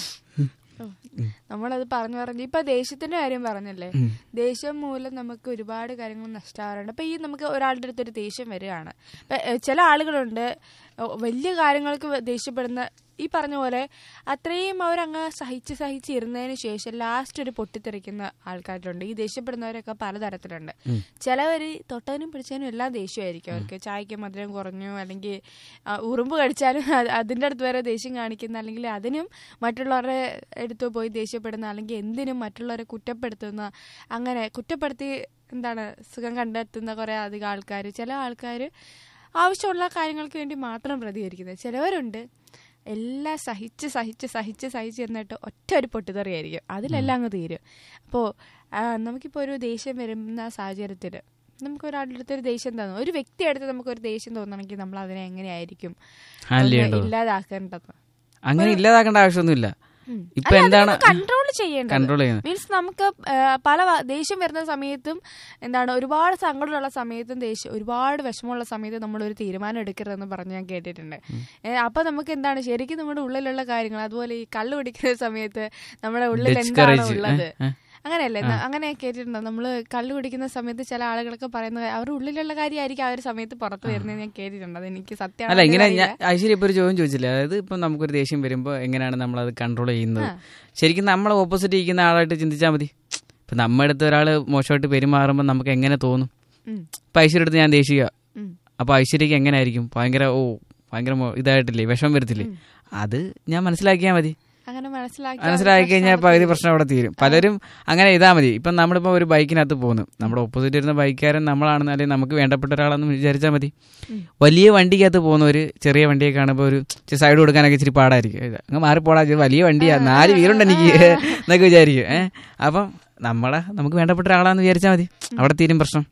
നമ്മളത് പറഞ്ഞു പറഞ്ഞു ഇപ്പൊ ദേഷ്യത്തിന്റെ കാര്യം പറഞ്ഞല്ലേ ദേഷ്യം മൂലം നമുക്ക് ഒരുപാട് കാര്യങ്ങൾ നഷ്ടമാകാറുണ്ട് അപ്പൊ ഈ നമുക്ക് ഒരാളുടെ അടുത്ത് ഒരു ദേഷ്യം വരികയാണ് ഇപ്പൊ, ഏ, ചില ആളുകളുണ്ട് ഓ, വലിയ കാര്യങ്ങൾക്ക് ദേഷ്യപ്പെടുന്ന ഈ പറഞ്ഞ പോലെ അത്രയും അവരങ്ങ് സഹിച്ച് സഹിച്ച് ഇരുന്നതിന് ശേഷം ലാസ്റ്റ് ഒരു പൊട്ടിത്തെറിക്കുന്ന ആൾക്കാരുണ്ട് ഈ ദേഷ്യപ്പെടുന്നവരൊക്കെ പലതരത്തിലുണ്ട് ചിലവര് തൊട്ടതിനും പിടിച്ചതിനും എല്ലാം ദേഷ്യമായിരിക്കും അവർക്ക് ചായക്ക് മധുരം കുറഞ്ഞു അല്ലെങ്കിൽ ആ, ഉറുമ്പ് കടിച്ചാലും അത് അതിന്റെ അടുത്ത് വരെ ദേഷ്യം കാണിക്കുന്ന അല്ലെങ്കിൽ അതിനും മറ്റുള്ളവരുടെ അടുത്ത് പോയി ദേഷ്യപ്പെടുന്ന അല്ലെങ്കിൽ എന്തിനും മറ്റുള്ളവരെ കുറ്റപ്പെടുത്തുന്ന അങ്ങനെ കുറ്റപ്പെടുത്തി എന്താണ് സുഖം കണ്ടെത്തുന്ന കുറെ അധികം ആൾക്കാർ ചില ആൾക്കാർ ആവശ്യമുള്ള കാര്യങ്ങൾക്ക് വേണ്ടി മാത്രം പ്രതികരിക്കുന്നത് ചിലവരുണ്ട് എല്ലാം സഹിച്ച് സഹിച്ച് സഹിച്ച് സഹിച്ച് എന്നിട്ട് ഒറ്റ ഒരു പൊട്ടിത്തെറിയായിരിക്കും അതിലെല്ലാം അങ്ങ് തീരും അപ്പോൾ നമുക്കിപ്പോൾ ഒരു ദേഷ്യം വരുന്ന സാഹചര്യത്തിൽ നമുക്ക് ഒരാളുടെ അടുത്ത് ഒരു ദേഷ്യം തോന്നും ഒരു വ്യക്തി അടുത്ത് നമുക്ക് ഒരു ദേഷ്യം തോന്നണമെങ്കിൽ നമ്മൾ അതിനെ എങ്ങനെയായിരിക്കും ഹാൻഡിൽ ഒന്ന് ചെയ്യേണ്ടത് ഇല്ലാതാക്കേണ്ടത് അങ്ങനെ ഇല്ലാതാക്കേണ്ട ആവശ്യമൊന്നുമില്ല ഇപ്പൊ എന്താണ് കൺട്രോൾ ചെയ്യേണ്ടത് കൺട്രോൾ ചെയ്യുന്നത് മീൻസ് നമുക്ക് ആ, പല വ- ദേഷ്യം വരുന്ന സമയത്തും എന്താണ് ഒരുപാട് സങ്കടമുള്ള സമയത്തും ദേഷ്യം ഒരുപാട് വിഷമമുള്ള സമയത്തും നമ്മൾ ഒരു തീരുമാനം എടുക്കരുതെന്ന് പറഞ്ഞ് ഞാൻ കേട്ടിട്ടുണ്ട് ഏ, അപ്പൊ നമുക്ക് എന്താണ് ശരിക്കും നമ്മുടെ ഉള്ളിലുള്ള കാര്യങ്ങൾ അതുപോലെ ഈ കള്ളു കുടിക്കുന്ന സമയത്ത് നമ്മുടെ ഉള്ളിൽ Dutch എന്താണ് courage, ഉള്ളത് ഏ, ഏ. അങ്ങനെയല്ലേ ന- അങ്ങനെ കേട്ടിട്ടുണ്ടോ നമ്മള് കള്ളു കുടിക്കുന്ന സമയത്ത് ചില ആളുകളൊക്കെ പറയുന്നത് അവരുടെ ഉള്ളിലുള്ള കാര്യമായിരിക്കും ആ ഒരു സമയത്ത് പുറത്ത് വരുന്നത് ഞാൻ കേട്ടിട്ടുണ്ട് അത് എനിക്ക് സത്യമാണ് അല്ല ഇങ്ങനെ ഞാൻ ഐശ്വര്യ ഇപ്പൊ ഒരു ചോദ്യം ചോദിച്ചില്ല അതായത് ഇപ്പൊ നമുക്കൊരു ദേഷ്യം വരുമ്പോൾ എങ്ങനെയാണ് നമ്മൾ അത് കൺട്രോൾ ചെയ്യുന്നത് ശരിക്കും നമ്മൾ ഓപ്പോസിറ്റ് ഇരിക്കുന്ന ആളായിട്ട് ചിന്തിച്ചാൽ മതി ഇപ്പൊ നമ്മുടെ അടുത്ത് ഒരാൾ മോശമായിട്ട് പെരുമാറുമ്പോൾ നമുക്ക് എങ്ങനെ തോന്നും ഇപ്പൊ ഐശ്വര്യ അടുത്ത് ഞാൻ ദേഷിക്കുക അപ്പൊ ഐശ്വര്യക്ക് എങ്ങനെ ആയിരിക്കും ഭയങ്കര ഓ ഭയങ്കര മോ- ഇതായിട്ടില്ലേ വിഷം വരത്തില്ലേ അത് ഞാൻ മനസ്സിലാക്കിയാൽ മതി അങ്ങനെ മനസ്സിലാക്കി മനസ്സിലാക്കി കഴിഞ്ഞാൽ പകുതി പ്രശ്നം അവിടെ തീരും പലരും അങ്ങനെ ഇതാ മതി ഇപ്പം നമ്മളിപ്പോൾ ഒരു ബൈക്കിനകത്ത് പോകുന്നു നമ്മുടെ ഓപ്പോസിറ്റ് വരുന്ന ബൈക്കുകാരൻ നമ്മളാണെന്ന് അല്ലെങ്കിൽ നമുക്ക് വേണ്ടപ്പെട്ട ഒരാളെന്ന് വിചാരിച്ചാൽ മതി വലിയ വണ്ടിക്കകത്ത് പോകുന്ന ഒരു ചെറിയ വണ്ടിയെ കാണുമ്പോൾ ഒരു സൈഡ് കൊടുക്കാനൊക്കെ ഇച്ചിരി പാടായിരിക്കും ഇത് അങ്ങ് മാറിപ്പോടാ ഇത് വലിയ വണ്ടിയാ നാല് വീലുണ്ട് എനിക്ക് എന്നൊക്കെ വിചാരിക്കും ഏഹ് അപ്പം നമ്മളെ നമുക്ക് വേണ്ടപ്പെട്ട ഒരാളാന്ന് വിചാരിച്ചാൽ മതി അവിടെ തീരും പ്രശ്നം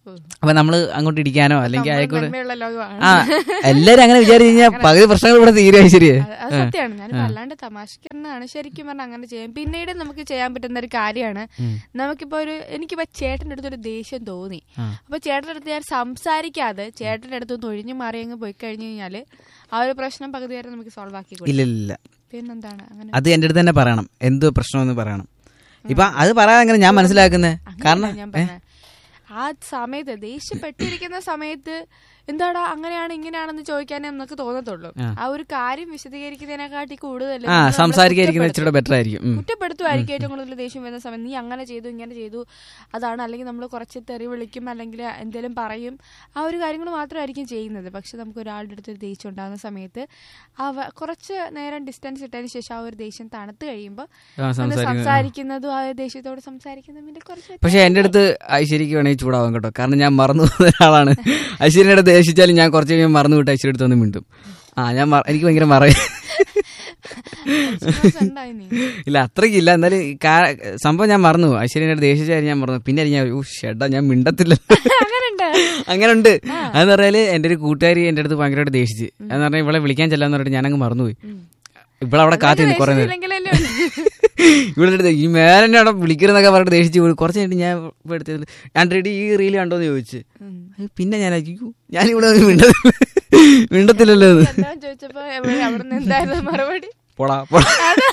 അപ്പൊ നമ്മള് അങ്ങോട്ട് ഇടിക്കാനോ അല്ലെങ്കിൽ നമ്മൾ ആയിക്കോട്ടെ നന്മയുള്ള ലോകമാണ്. ആ എല്ലാരും അങ്ങനെ വിചാരിച്ചു കഴിഞ്ഞാൽ പകുതി പ്രശ്നങ്ങൾ ഇവിടെ തീരെ ശരിയേ അത് അത് സത്യമാണ് ഞാനിപ്പോ അല്ലാണ്ട് തമാശക്കാരനാണ് ശരിക്കും പറഞ്ഞാൽ അങ്ങനെ ചെയ്യാം പിന്നീട് നമുക്ക് ചെയ്യാൻ പറ്റുന്ന ഒരു കാര്യമാണ് നമുക്കിപ്പോ ഒരു എനിക്കിപ്പോ ചേട്ടന്റെ അടുത്തൊരു ദേഷ്യം തോന്നി അപ്പൊ ചേട്ടന്റെ അടുത്ത് ഞാൻ സംസാരിക്കാതെ ചേട്ടന്റെ അടുത്ത് ഒന്ന് ഒഴിഞ്ഞു മാറി അങ്ങ് പോയി കഴിഞ്ഞു കഴിഞ്ഞാല് ആ ഒരു പ്രശ്നം പകുതി വരെ നമുക്ക് സോൾവ് ആക്കി കൊടുക്കും ഇല്ല ഇല്ല ഇല്ല പിന്നെന്താണ് അങ്ങനെ അത് എന്റെ അടുത്ത് തന്നെ പറയണം എന്തോ പ്രശ്നമെന്ന് പറയണം ഇപ്പൊ അത് പറയാൻ അങ്ങനെ ഞാൻ മനസ്സിലാക്കുന്നത് കാരണം ഞാൻ ഏ? പറഞ്ഞത് ആ സമയത്ത് ദേഷ്യപ്പെട്ടിരിക്കുന്ന സമയത്ത് എന്താടാ അങ്ങനെയാണ് ഇങ്ങനെയാണെന്ന് ചോദിക്കാനേ നമുക്ക് തോന്നത്തുള്ളൂ ആ ഒരു കാര്യം വിശദീകരിക്കുന്നതിനെക്കാട്ടി കൂടുതൽ ആ നമ്മളെ സംസാരിക്കാതിരിക്കുന്നത് കുറ്റപ്പെടുത്തും. ഇച്ചിരി ബെറ്റർ ആയിരിക്കും ഉം. കുറ്റപ്പെടുത്തുമായിരിക്കും ഏറ്റവും കൂടുതൽ ദേഷ്യം വരുന്ന സമയം നീ അങ്ങനെ ചെയ്തു ഇങ്ങനെ ചെയ്തു അതാണ് അല്ലെങ്കിൽ നമ്മൾ കുറച്ച് തെറി വിളിക്കും അല്ലെങ്കിൽ എന്തെങ്കിലും പറയും ആ ഒരു കാര്യങ്ങൾ മാത്രമായിരിക്കും ചെയ്യുന്നത് പക്ഷെ നമുക്ക് ഒരാളുടെ അടുത്ത് ഒരു ദേഷ്യം ഉണ്ടാകുന്ന സമയത്ത് അവ കുറച്ച് നേരം ഡിസ്റ്റൻസ് ഇട്ടതിന് ശേഷം ആ ഒരു ദേഷ്യം തണുത്ത് കഴിയുമ്പോൾ ആ, ഒന്ന് സംസാരിക്കുന്നത്. സംസാരിക്കുന്നതും ആ ദേഷ്യത്തോട് സംസാരിക്കുന്നതിന്റെ കുറച്ച് പക്ഷെ എന്റെ അടുത്ത് ഐശ്വര്യക്ക് വേണമെങ്കിൽ ചൂടാവാൻ കേട്ടോ കാരണം ഞാൻ മറന്നു പോകുന്ന ഒരാളാണ് ഐശ്വര്യയുടെ അടുത്ത് ദേഷിച്ചാലും ഞാൻ കുറച്ച് കഴിയുമ്പോൾ മറന്നു വിട്ട് ഐശ്വര്യ അടുത്ത് ഒന്ന് മിണ്ടും ആ ഞാൻ മറ- എനിക്ക് ഭയങ്കര മറ വ്യത്യാസം ഉണ്ടായി നീ. ഇല്ല അത്രയ്ക്കില്ല എന്നാലും ഈ കാ- സംഭവം ഞാൻ മറന്നു ഐശ്വര്യയുടെ അടുത്ത് ദേഷിച്ചാലും ഞാൻ മറന്നു പിന്നെ ഞാൻ ഓ ഷെഡാ ഞാൻ മിണ്ടത്തില്ല അങ്ങനുണ്ട് അങ്ങനെ ഉണ്ട് അതെന്ന് പറഞ്ഞാല് എന്റെ ഒരു കൂട്ടുകാരി എന്റെ അടുത്ത് ഭയങ്കരമായിട്ട് ദേഷിച്ച് എന്ന് പറഞ്ഞാൽ ഇവളെ വിളിക്കാൻ ചെല്ലാന്ന് പറഞ്ഞിട്ട് ഞാനങ്ങ് മറന്നുപോയി ഇവളവിടെ കാത്തി നിന്ന് കുറെ നേരം ഇല്ലെങ്കിലല്ലേ ഇവിടെ അടുത്ത് ഈ മേലെന്നെ അവിടെ വിളിക്കരുന്നൊക്കെ പറഞ്ഞിട്ട് ദേഷിച്ച് പോയി കുറച്ച് കഴിഞ്ഞിട്ട് ഞാൻ ഇപ്പൊ എടുത്തത് ഞാൻ റെഡി ഈ റീൽ കണ്ടോന്ന് ചോദിച്ചു അത് പിന്നെ ഞാൻ അയ്യോ ഞാനിവിടെ ഒന്നും മിണ്ടത്തില്ല മിണ്ടത്തില്ലല്ലോ ഇത് എല്ലാം ചോദിച്ചപ്പോ എവിടെ അവിടെ നിന്ന് എന്തായിരുന്നു മറുപടി പോടാ പോടാ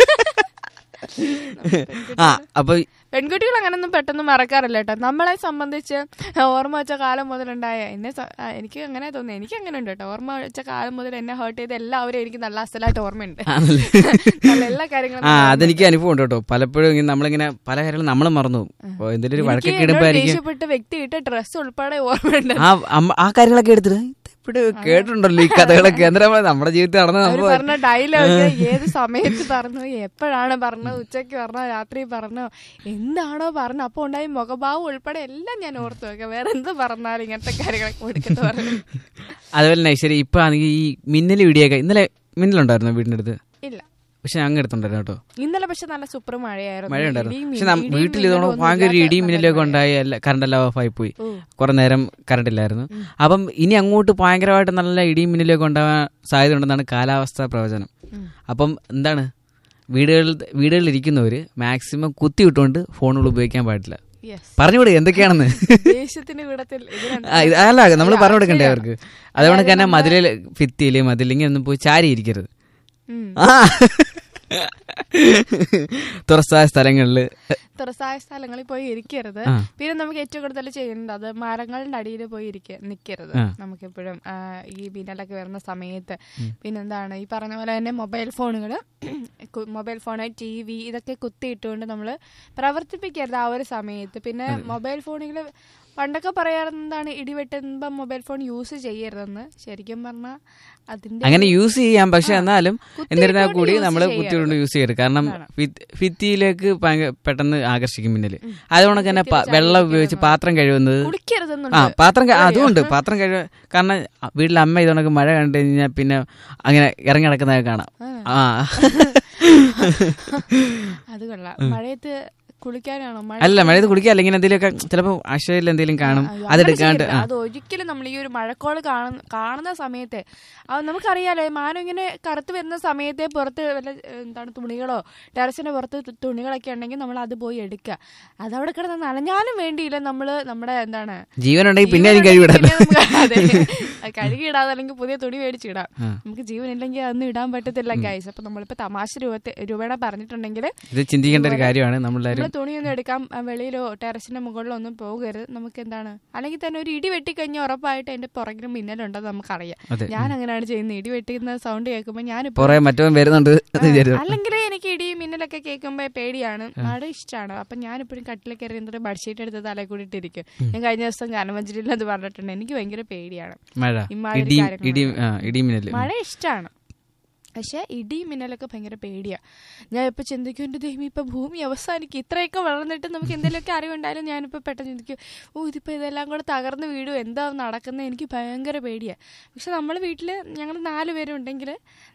ആ അപ്പൊ പെൺകുട്ടികൾ അങ്ങനൊന്നും പെട്ടെന്ന് മറക്കാറില്ല കേട്ടോ നമ്മളെ സംബന്ധിച്ച് ഓർമ്മ വെച്ച കാലം മുതലുണ്ടായ എന്നെ സ- ആ, എനിക്ക് അങ്ങനെ തോന്നുന്നു എനിക്ക് അങ്ങനെ ഉണ്ട് കേട്ടോ ഓർമ്മ വെച്ച കാലം മുതൽ എന്നെ ഹേർട്ട് ചെയ്ത എല്ലാവരും എനിക്ക് നല്ല അസലായിട്ട് ഓർമ്മയുണ്ട് ആണല്ലേ? നല്ല എല്ലാ കാര്യങ്ങളും ആ നല്ല അതെനിക്ക് അനുഭവം ഉണ്ട് കേട്ടോ പലപ്പോഴും ഇങ്ങനെ നമ്മളിങ്ങനെ പല കാര്യങ്ങളും നമ്മൾ മറന്നു പോകും. അപ്പൊ എന്തെങ്കിലും ഒരു എനിക്ക് വഴക്കൊക്കെ എന്നോട് ഇടുമ്പോഴായിരിക്കും ദേഷ്യപ്പെട്ട വ്യക്തി ഇട്ട ഡ്രസ്സ് ഉൾപ്പെടെ ഓർമ്മയുണ്ട് ആ അമ്മ- ആ കാര്യങ്ങളൊക്കെ എടുത്തിട്ട് ഇവിടെ കേട്ടിട്ടുണ്ടല്ലോ ഈ കഥകളൊക്കെ എന്താ നമ്മുടെ ജീവിതത്തിൽ നടന്ന അവര് സംഭവം പറഞ്ഞ ഡയലോഗ് ഏത് സമയത്ത് പറഞ്ഞു എപ്പോഴാണ് പറഞ്ഞത് ഉച്ചയ്ക്ക് പറഞ്ഞോ രാത്രി പറഞ്ഞോ എന്താണോ പറഞ്ഞത് അപ്പൊ ഉണ്ടായി മുഖഭാവം ഉൾപ്പെടെ എല്ലാം ഞാൻ ഓർത്തു വെക്കാം വേറെ എന്ത് പറഞ്ഞാലും ഇങ്ങനത്തെ കാര്യങ്ങളൊക്കെ എടുക്കത്ത് പറഞ്ഞു അതുപോലെ തന്നെ ശരി ഇപ്പൊ ആണെങ്കിൽ ഈ മിന്നൽ വീഡിയോ ഇന്നലെ മിന്നലുണ്ടായിരുന്നു വീടിന്റെ അടുത്ത് ഇല്ല പക്ഷെ അങ്ങ് എടുത്തുണ്ടായിരുന്നു കേട്ടോ ഇന്നലെ പക്ഷെ നല്ല സൂപ്പർ മഴയായിരുന്നു മഴയുണ്ടായിരുന്നു ഇടിയും പക്ഷെ മിന്നലും വീട്ടിൽ മിന്നലും ഇതോടെ ഒന്നും ഭയങ്കര ഇല്ലാത്ത ഇടിയും മിന്നലൊക്കെ നല്ല ഉണ്ടായി എല്ലാ കറണ്ട് എല്ലാം ഓഫായി പോയി ഓ. കുറെ നേരം കറണ്ട് ഇല്ലായിരുന്നു അപ്പം ഇനി അങ്ങോട്ട് ഭയങ്കരമായിട്ട് നല്ല ഇടിയും മിന്നലൊക്കെ ഉണ്ടാവാൻ സാധ്യത ഉണ്ടെന്നാണ് കാലാവസ്ഥാ പ്രവചനം അപ്പം എന്താണ് വീടുകളിൽ വീടുകളിൽ ഇരിക്കുന്നവര് മാക്സിമം കുത്തി വിട്ടുകൊണ്ട് ഫോണുകൾ ഉപയോഗിക്കാൻ പാടില്ല Yes. പറഞ്ഞുകൂടെ എന്തൊക്കെയാണെന്ന് ദേശത്തിന്റെ കൂടത്തിൽ ഇതിനെന്താ? ആ, ഇത് അല്ല നമ്മൾ പറഞ്ഞു കൊടുക്കണ്ടേ ശരിയാണ്. അവർക്ക് അതുകൊണ്ട് തന്നെ നമ്മള് മതിലിൽ ഭിത്തിയില് മതിലിങ്ങനെ ഒന്നും പോയി ചാരി ഇരിക്കരുത് ഉം. ആ തുറസായ സ്ഥലങ്ങളില് തുറസായ സ്ഥലങ്ങളിൽ പോയി ഇരിക്കരുത് ആ. പിന്നെ നമുക്ക് ഏറ്റവും കൂടുതൽ ചെയ്യേണ്ടത് മരങ്ങളുടെ അടിയിൽ പോയി ഇരിക്ക നിൽക്കരുത് ആ. നമുക്കെപ്പോഴും ആ, ഈ മിന്നലൊക്കെ വരുന്ന സമയത്ത് പിന്നെന്താണ് ഈ പറഞ്ഞ പോലെ തന്നെ മൊബൈൽ ഫോണുകൾ മൊബൈൽ ഫോണ് ടി വി ഇതൊക്കെ കുത്തിയിട്ടുകൊണ്ട് നമ്മൾ പ്രവർത്തിപ്പിക്കരുത് ആ ഒരു സമയത്ത് പിന്നെ മൊബൈൽ ഫോണുകൾ പണ്ടൊക്കെ പറയാറുന്നതാണ് ഇടിവെട്ടുമ്പം മൊബൈൽ ഫോൺ യൂസ് ചെയ്യരുതെന്ന് ശരിക്കും പറഞ്ഞാൽ അതിന്റെ അങ്ങനെ യൂസ് ചെയ്യാം പക്ഷെ എന്നാലും എന്നിരുന്നാൽ കുത്തിയിട്ടോണ്ട് കൂടി use നമ്മൾ ചെയ്യരുത്. കുത്തിക്കൊണ്ട് യൂസ് ചെയ്യരുത് കാരണം അതാണ്. ഫിത്ത്- ഭിത്തിയിലേക്ക് ഭയങ്ക- പെട്ടെന്ന് ആകർഷിക്കും മിന്നല് അതുകൊണ്ട് തന്നെ പ- ഭിത്തിയിൽ വെള്ളം ചാരി ഉപയോഗിച്ച് ഇരിക്കുന്നത്. പാത്രം കഴിയുന്നത് ആ കുളിക്കരുതെന്നുണ്ട് പാത്രം ക- അതുകൊണ്ട് പാത്രം കഴിവ കാരണം വീട്ടിലെ അമ്മ ഇതുകൊണ്ടൊക്കെ മഴ കണ്ടു കഴിഞ്ഞാൽ പിന്നെ അങ്ങനെ ഇറങ്ങി നടക്കുന്നതൊക്കെ കാണാം ആ അത് കൊള്ളാം മഴയത്ത് കുളിക്കാനാണോ മഴ അല്ല മഴയത്ത് കുടിക്കുക അല്ലെങ്കിൽ എന്തെങ്കിലുമൊക്കെ ചിലപ്പോൾ ആശയിൽ എന്തെങ്കിലും കാണും അയ്യോ, അങ്ങനെ അതെടുക്കാണ്ട് ചെയ്യരുത്. ആ അത് ഒരിക്കലും നമ്മൾ ഈ ഒരു മഴക്കോള് കാണുന്ന കാണുന്ന സമയത്ത് അത് നമുക്കറിയാലോ മാനം ഇങ്ങനെ കറുത്ത് വരുന്ന സമയത്തെ പുറത്ത് വല്ല ഏഹ്, എന്താണ് തുണികളോ ടെറസിന്റെ പുറത്ത് തു- തുണികളൊക്കെ ഉണ്ടെങ്കിൽ നമ്മൾ അത് പോയി എടുക്കുക അതവിടെ കിടന്ന് നനഞ്ഞാലും വേണ്ടിയില്ല നമ്മൾ നമ്മുടെ എന്താണ് ജീവനുണ്ടെങ്കിൽ പിന്നെ അതിന് ജീവനുണ്ടെങ്കിൽ കഴിവിടാലോ പിന്നെ നമുക്ക് അതെ. അത് കഴുകിയിടാതെ അല്ലെങ്കിൽ പുതിയ തുണി മേടിച്ചിടാം നമുക്ക് ജീവനില്ലെങ്കിൽ അതൊന്നും ഇടാൻ പറ്റത്തില്ല ഗൈസ് അപ്പൊ നമ്മളിപ്പോ തമാശ രൂപത്തെ രൂപേണ പറഞ്ഞിട്ടുണ്ടെങ്കിൽ ഇത് ചിന്തിക്കേണ്ട ഒരു കാര്യമാണ് നമ്മളെല്ലാവരും നമ്മള് തുണിയൊന്നും എടുക്കാൻ ആ, വെളിയിലോ ടെറസിന്റെ മുകളിലോ ഒന്നും പോകരുത് നമുക്ക് എന്താണ് അല്ലെങ്കിൽ തന്നെ ഒരു ഇടി വെട്ടിക്കഴിഞ്ഞാൽ ഉറപ്പായിട്ട് അതിന്റെ പുറകിൽ മിന്നലുണ്ടെന്ന് നമുക്കറിയാം അതെ. ഞാൻ അങ്ങനെയാണ് ചെയ്യുന്നത് ഇടി വെട്ടിക്കുന്ന സൗണ്ട് കേൾക്കുമ്പോൾ ഞാനിപ്പോ കുറെ മറ്റവൻ വരുന്നുണ്ട് എന്ന് വിചാരിച്ചു അല്ലെങ്കിൽ എനിക്ക് ഇടി മിന്നലൊക്കെ കേൾക്കുമ്പോൾ പേടിയാണ് മഴ ഇഷ്ടമാണ് അപ്പൊ ഞാനിപ്പോഴും കട്ടിൽ കയറി എന്നിട്ട് ബെഡ്ഷീറ്റ് എടുത്ത് തലയിൽ കൂടി ഇട്ടിരിക്കും ഞാൻ കഴിഞ്ഞ ദിവസം ഗാനമഞ്ജരിയിൽ അത് പറഞ്ഞിട്ടുണ്ട് എനിക്ക് ഭയങ്കര പേടിയാണ് മഴ ഇമ്മാതിരി ഇടിയും കാര്യങ്ങളൊക്കെ. ഇടിയും ആ ഇടിയും മിന്നല് മഴ ഇഷ്ടമാണ് പക്ഷെ ഇടി മിന്നലൊക്കെ ഭയങ്കര പേടിയാ ഞാൻ ഇപ്പൊ ചിന്തിക്കും എന്റെ ദൈവം ഇപ്പൊ ഭൂമി അവസാനിക്കും ഇത്രയൊക്കെ വളർന്നിട്ട് നമുക്ക് എന്തെങ്കിലുമൊക്കെ അറിവുണ്ടായാലും ഞാനിപ്പോ പെട്ടെന്ന് ചിന്തിക്കും ഓ ഇതിപ്പോ ഇതെല്ലാം കൂടെ തകർന്ന് വീടും എന്താ നടക്കുന്നത് എനിക്ക് ഭയങ്കര പേടിയാ പക്ഷെ നമ്മൾ വീട്ടില് ഞങ്ങൾ നാല് പേരുണ്ടെങ്കിൽ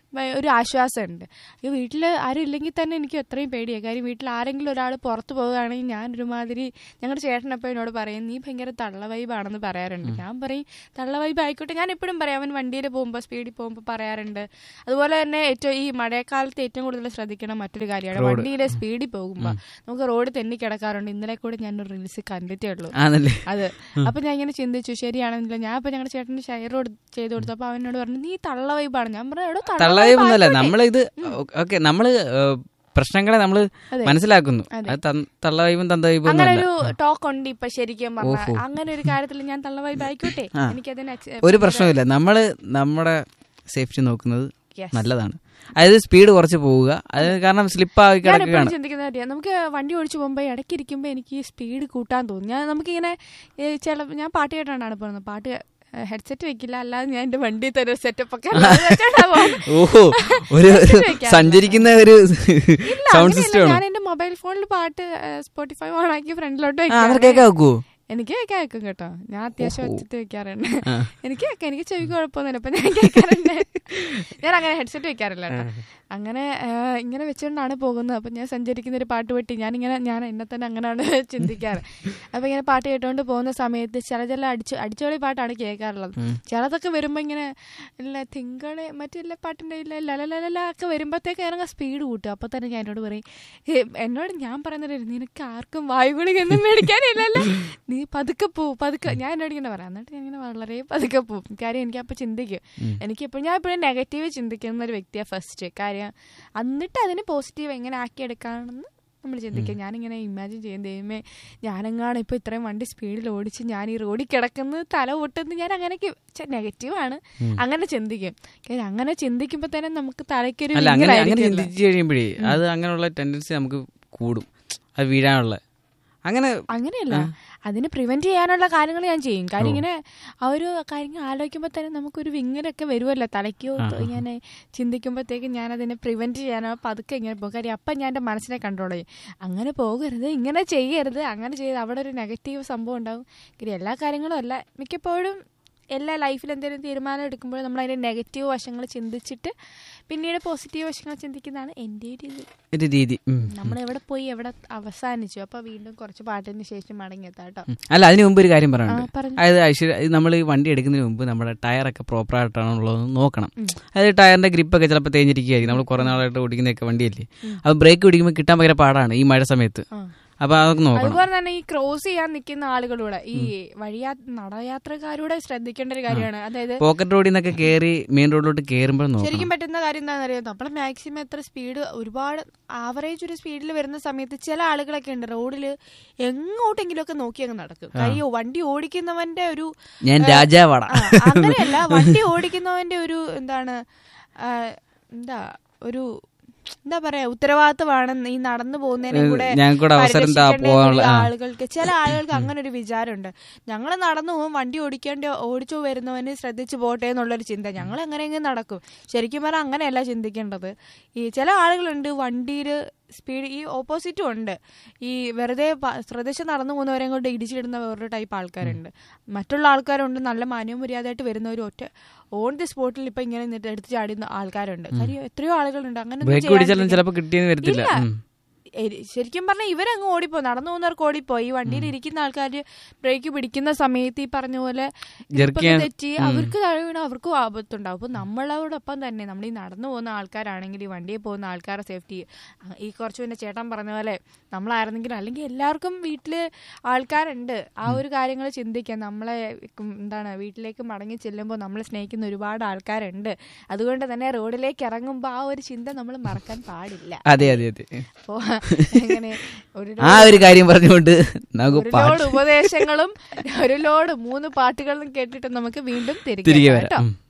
ഭയ- ഒരു ആശ്വാസമുണ്ട് ഈ വീട്ടിൽ ആരും ഇല്ലെങ്കിൽ തന്നെ എനിക്ക് അത്രയും പേടിയാണ് കാര്യം വീട്ടിൽ ആരെങ്കിലും ഒരാൾ പുറത്ത് പോവുകയാണെങ്കിൽ ഞാൻ ഒരുമാതിരി ഞങ്ങളുടെ ചേട്ടനപ്പോൾ എന്നോട് പറയും നീ ഭയങ്കര തള്ള വൈബാണെന്ന് പറയാറുണ്ട് ഞാൻ പറയും തള്ള വൈബ് ആയിക്കോട്ടെ ഞാൻ എപ്പോഴും പറയാം അവൻ വണ്ടിയിൽ പോകുമ്പോൾ സ്പീഡിൽ പോകുമ്പോൾ പറയാറുണ്ട് അതുപോലെ തന്നെ ഏറ്റവും ഈ മഴക്കാലത്ത് ഏറ്റവും കൂടുതൽ ശ്രദ്ധിക്കണം മറ്റൊരു കാര്യമാണ് Road. വണ്ടിയിലെ സ്പീഡിൽ പോകുമ്പോൾ നമുക്ക് റോഡ് തെന്നി കിടക്കാറുണ്ട് ഇന്നലെ കൂടെ ഞാൻ ഒരു റീൽസ് കണ്ടിട്ടേ ഉള്ളൂ ആണല്ലേ അത് അപ്പൊ ഞാൻ ഇങ്ങനെ ചിന്തിച്ചു ശരിയാണെന്നില്ല ഞാൻ ഇപ്പൊ ഞങ്ങളുടെ ചേട്ടന് ഷെയർ ചെയ്ത് കൊടുത്തു അപ്പൊ അവനോട് പറഞ്ഞു നീ തള്ള വൈബാണ് ഞാൻ പറഞ്ഞു എടോ തള്ള vibe തള്ളയൊന്നുമല്ല ആയിക്കോട്ടെ." നമ്മളിത് ഓക്കെ നമ്മള് ഏഹ്, പ്രശ്നങ്ങളെ നമ്മള് അതെ. മനസ്സിലാക്കുന്നു അതെ. അത് തൻ- തള്ളവൈബും തന്തവൈബും അങ്ങനെ ഒന്നുമല്ല ഒരു ടോക്ക് ഉണ്ട് ഇപ്പൊ ശരിക്കും ഓഹോ. പറഞ്ഞാൽ അങ്ങനെ ഒരു കാര്യത്തിൽ ഞാൻ തള്ള വൈബ് ആയിക്കോട്ടെ ആ. എനിക്കതിന് accept- ഒരു പ്രശ്നമില്ല നമ്മള് നമ്മുടെ സേഫ്റ്റി നോക്കുന്നത് Yes. നല്ലതാണ് അതായത് സ്പീഡ് കുറച്ച് പോവുക അത് കാരണം സ്ലിപ്പ് ആയി ഞാൻ എപ്പോഴും കിടക്കുകയാണ് ചിന്തിക്കുന്ന കാര്യം നമുക്ക് വണ്ടി ഓടിച്ചു പോകുമ്പോൾ ഇടയ്ക്ക് ഇരിക്കുമ്പോൾ എനിക്ക് സ്പീഡ് കൂട്ടാൻ തോന്നും ഞാൻ നമുക്കിങ്ങനെ ഏ, ചില ഞാൻ പാട്ട് കേട്ടാണ് പോകുന്നത് പാട്ട് ഹെഡ്സെറ്റ് വെക്കില്ല അല്ലാതെ ഞാൻ എന്റെ വണ്ടി തന്നെ സെറ്റപ്പ് ഒക്കെ അല്ലാതെ വെച്ചിട്ടാ പോകുന്നത്. ഓഹോ ഒരു Headset ഒരു വെക്കാറില്ല. സഞ്ചരിക്കുന്ന ഒരു ഇല്ല, സൗണ്ട് അങ്ങനെയല്ല. സിസ്റ്റം ആണ് ഞാൻ എന്റെ മൊബൈൽ ഫോണിൽ പാട്ട് സ്പോട്ടിഫൈ ഓൺ ആക്കി ഫ്രണ്ടിലോട്ട് ആ അങ്ങനെ കേൾക്കാൻ വെക്കുവോ എനിക്ക് കേൾക്കാൻ വെക്കും കേട്ടോ ഞാൻ അത്യാവശ്യം ഓഹോ. വെച്ചിട്ട് വെക്കാറുണ്ട് ആ. എനിക്ക് കേൾക്കാം എനിക്ക് ചെവി കുഴപ്പമൊന്നുമില്ല അപ്പൊ ഞാൻ കേൾക്കാറുണ്ട് ഞാൻ അങ്ങനെ ഹെഡ്സെറ്റ് വെക്കാറില്ല കേട്ടോ അങ്ങനെ ആ, ഇങ്ങനെ വെച്ചുകൊണ്ടാണ് പോകുന്നത് അപ്പൊ ഞാൻ സഞ്ചരിക്കുന്ന ഒരു പാട്ട് വെട്ടി ഞാനിങ്ങനെ ഞാൻ എന്നെ തന്നെ അങ്ങനെയാണ് ചിന്തിക്കാറ് അപ്പൊ ഇങ്ങനെ പാട്ട് കേട്ടുകൊണ്ട് പോകുന്ന സമയത്ത് ചില ചില അടിച്ചു അടിച്ചോളി പാട്ടാണ് കേൾക്കാറുള്ളത് ഉം. ചിലതൊക്കെ വരുമ്പോ ഇങ്ങനെ ഇല്ല തിങ്കളെ മറ്റേ പാട്ടിന്റെ ഇല്ല ലലലല ഒക്കെ വരുമ്പോഴത്തേക്ക് ഇറങ്ങാൻ സ്പീഡ് കൂട്ടും അപ്പൊ തന്നെ ഞാൻ എന്നോട് പറയും "ഏ, എന്നോട് ഞാൻ പറയുന്നത് നിനക്ക് ആർക്കും വായുകുളികൊന്നും മേടിക്കാനില്ലല്ലോ നീ പതുക്കെ പോ പതുക്കെ ഞാൻ എന്നോട് ഇങ്ങനെ പറയാം എന്നിട്ട് ഞാൻ ഇങ്ങനെ വളരെ പതുക്കെ പോവും കാര്യം എനിക്ക് അപ്പൊ ചിന്തിക്കും എനിക്ക് എപ്പോഴും ഞാൻ എപ്പോഴും നെഗറ്റീവ് ചിന്തിക്കുന്ന ഒരു വ്യക്തിയാണ് ഫസ്റ്റ് കാര്യം എന്നിട്ട് അതിന് പോസിറ്റീവ് എങ്ങനെ ആക്കിയെടുക്കാണെന്ന് നമ്മൾ ചിന്തിക്കും ഞാനിങ്ങനെ ഇമാജിൻ ചെയ്യും ദൈവമേ ഞാനെങ്ങാണ് ഇപ്പൊ ഇത്രയും വണ്ടി സ്പീഡിൽ ഓടിച്ച് ഞാൻ ഈ റോഡിൽ കിടക്കുന്നത് തല പൊട്ടുന്നത് ഞാൻ അങ്ങനെയൊക്കെ നെഗറ്റീവാണ് അങ്ങനെ ചിന്തിക്കും കാര്യം അങ്ങനെ ചിന്തിക്കുമ്പോ തന്നെ നമുക്ക് തലയ്ക്കൊരു അല്ല അങ്ങനെ അങ്ങനെ വിങ്ങലായിരിക്കുമല്ലോ. ചിന്തിച്ചു കഴിയുമ്പോഴേ അത് അങ്ങനെയുള്ള ടെൻഡൻസി നമുക്ക് കൂടും അത് വീഴാനുള്ള അങ്ങനെ അങ്ങനെയല്ല അതിന് പ്രിവെന്റ് ചെയ്യാനുള്ള കാര്യങ്ങൾ ഞാൻ ചെയ്യും കാര്യം ഇങ്ങനെ ആ ഒരു കാര്യങ്ങൾ ആലോചിക്കുമ്പോൾ തന്നെ നമുക്കൊരു വിങ്ങലൊക്കെ വരുമല്ലോ തലയ്ക്കോ ഇങ്ങനെ ചിന്തിക്കുമ്പോഴത്തേക്ക് ഞാൻ അതിനെ പ്രിവെന്റ് ചെയ്യാനോ പതുക്കെ ഇങ്ങനെ പോകും കാര്യം അപ്പം ഞാൻ എൻ്റെ മനസ്സിനെ കൺട്രോൾ ചെയ്യും അങ്ങനെ പോകരുത് ഇങ്ങനെ ചെയ്യരുത് അങ്ങനെ ചെയ്ത് അവിടെ ഒരു നെഗറ്റീവ് സംഭവം ഉണ്ടാവും കാര്യം എല്ലാ കാര്യങ്ങളും അല്ല മിക്കപ്പോഴും എല്ലാ ലൈഫിൽ എന്തെങ്കിലും തീരുമാനം എടുക്കുമ്പോൾ നമ്മൾ അതിന്റെ നെഗറ്റീവ് വശങ്ങൾ ചിന്തിച്ചിട്ട് പിന്നീട് പോസിറ്റീവ് വശങ്ങൾ ചിന്തിക്കുന്നതാണ് എൻ്റെ ഒരു ഇത് ഒരു രീതി ഉം. നമ്മൾ എവിടെ പോയി എവിടെ അവസാനിച്ചു അപ്പൊ വീണ്ടും കുറച്ച് പാട്ടിന് ശേഷം മടങ്ങിയെത്താം കേട്ടോ ഉം. അല്ല അതിന് മുമ്പ് ഒരു കാര്യം ആ, പറയാനുണ്ട് പറഞ്ഞോ. അതായത് ഐശ്വര്യ നമ്മൾ ഈ വണ്ടി എടുക്കുന്നതിന് മുമ്പ് നമ്മുടെ ടയറൊക്കെ പ്രോപ്പർ ആയിട്ടാണുള്ളത് നോക്കണം അതായത് ടയറിന്റെ ഗ്രിപ്പൊക്കെ ചിലപ്പോൾ തേഞ്ഞിരിക്കുകയായിരിക്കും നമ്മൾ കുറെ നാളായിട്ട് ഓടിക്കുന്നതൊക്കെ വണ്ടിയല്ലേ അത് ബ്രേക്ക് പിടിക്കുമ്പോൾ കിട്ടാൻ ഭയങ്കര പാടാണ് ഈ മഴ സമയത്ത് ആ. അപ്പൊ അതൊക്കെ നോക്കണം അതുപോലെ തന്നെ ഈ ക്രോസ് ചെയ്യാൻ നിൽക്കുന്ന ആളുകളൂടെ ഈ വഴിയാ നടയാത്രക്കാരുടെ ശ്രദ്ധിക്കേണ്ട ഒരു കാര്യമാണ് അതായത് പോക്കറ്റ് റോഡിൽ നിന്നൊക്കെ കയറി മെയിൻ റോഡിലോട്ട് കയറുമ്പോൾ നോക്കണം ശരിക്കും പറ്റുന്ന കാര്യം എന്താണെന്ന് അറിയാം നമ്മൾ മാക്സിമം എത്ര സ്പീഡ് ഒരുപാട് ആവറേജ് ഒരു സ്പീഡിൽ വരുന്ന സമയത്ത് ചില ആളുകളൊക്കെ ഉണ്ട് റോഡിൽ എങ്ങോട്ടെങ്കിലും ഒക്കെ നോക്കി അങ്ങ് നടക്കും അയ്യോ വണ്ടി ഓടിക്കുന്നവന്റെ ഒരു ഞാൻ ഏ, രാജാവാടാ ആ, അങ്ങനെയല്ല വണ്ടി ഓടിക്കുന്നവന്റെ ഒരു എന്താണ് ആ, എന്താ ഒരു എന്താ പറയാ ഉത്തരവാദിത്തമാണ് ഈ നടന്നു പോകുന്നതിനെ ഏ, കൂടെ ഞങ്ങൾക്ക് കൂടെ അവസരം താ പരിരക്ഷിക്കേണ്ടത് പോകാനുള്ള- എന്നുള്ള ആ. ആളുകൾക്ക് ചില ആളുകൾക്ക് അങ്ങനെ ഒരു വിചാരമുണ്ട് ഞങ്ങൾ നടന്നു പോകും വണ്ടി ഓടിക്കേണ്ട ഓടിച്ചു വരുന്നവന് ശ്രദ്ധിച്ചു പോട്ടെ എന്നുള്ളൊരു ചിന്ത ഞങ്ങൾ അങ്ങനെയെങ്കിലും നടക്കും ശരിക്കും പറഞ്ഞാൽ അങ്ങനെയല്ല ചിന്തിക്കേണ്ടത് ഈ ചില ആളുകളുണ്ട് വണ്ടിയിൽ സ്പീഡ് ഈ ഓപ്പോസിറ്റും ഉണ്ട് ഈ വെറുതെ പ- ശ്രദ്ധിച്ച് നടന്നു പോകുന്നവരെയും കൊണ്ട് ഇടിച്ചിടുന്ന വേറൊരു ടൈപ്പ് ആൾക്കാരുണ്ട് മറ്റുള്ള ആൾക്കാരുണ്ട് നല്ല മാന്യവും മര്യാദയായിട്ട് വരുന്നവർ ഒറ്റ ഓൺ ദി സ്പോട്ടിൽ ഇപ്പൊ ഇങ്ങനെ നിന്നിട്ട് എടുത്ത് ചാടുന്ന ആൾക്കാരുണ്ട് കാര്യം എത്രയോ ആളുകളുണ്ട് അങ്ങനെ ബ്രേക്ക് പിടിച്ചാലും ചിലപ്പോൾ കിട്ടിയെന്ന് വരത്തില്ല ഉം. എരി- ശരിക്കും പറഞ്ഞാൽ ഇവരങ്ങ് ഓടിപ്പോ നടന്നു പോകുന്നവർക്ക് ഓടിപ്പോ ഈ വണ്ടിയിൽ ഇരിക്കുന്ന ആൾക്കാർ ബ്രേക്ക് പിടിക്കുന്ന സമയത്ത് ഈ പറഞ്ഞ പോലെ Jerk grip ഒക്കെ ചെയ്യാൻ- തെറ്റി അവർക്ക് താഴെ വീണ അവർക്കും ആപത്തുണ്ടാവും അപ്പൊ നമ്മളോടൊപ്പം തന്നെ നമ്മൾ ഈ നടന്നു പോകുന്ന ആൾക്കാരാണെങ്കിൽ ഈ വണ്ടിയിൽ പോകുന്ന ആൾക്കാരുടെ സേഫ്റ്റി ഈ കുറച്ച് പിന്നെ ചേട്ടൻ പറഞ്ഞ പോലെ നമ്മളായിരുന്നെങ്കിലും അല്ലെങ്കിൽ എല്ലാവർക്കും വീട്ടില് ആൾക്കാരുണ്ട് ആ ഒരു കാര്യങ്ങൾ ചിന്തിക്കാൻ നമ്മളെ ഉം, എന്താണ് വീട്ടിലേക്ക് മടങ്ങി ചെല്ലുമ്പോൾ നമ്മളെ സ്നേഹിക്കുന്ന ഒരുപാട് ആൾക്കാരുണ്ട് അതുകൊണ്ട് തന്നെ റോഡിലേക്ക് ഇറങ്ങുമ്പോൾ ആ ഒരു ചിന്ത നമ്മൾ മറക്കാൻ പാടില്ല അതെ അതെ അതെ അപ്പോ എങ്ങനെ ഒരു ആ ഒരു കാര്യം പറഞ്ഞുകൊണ്ട് നമുക്ക് ഒരു പാട്ട് ലോഡ് ഉപദേശങ്ങളും ഒരു ലോഡ് മൂന്ന് പാട്ടുകളും കേട്ടിട്ട് നമുക്ക് വീണ്ടും തിരികെ തിരികെ വരാം കേട്ടോ ഉം.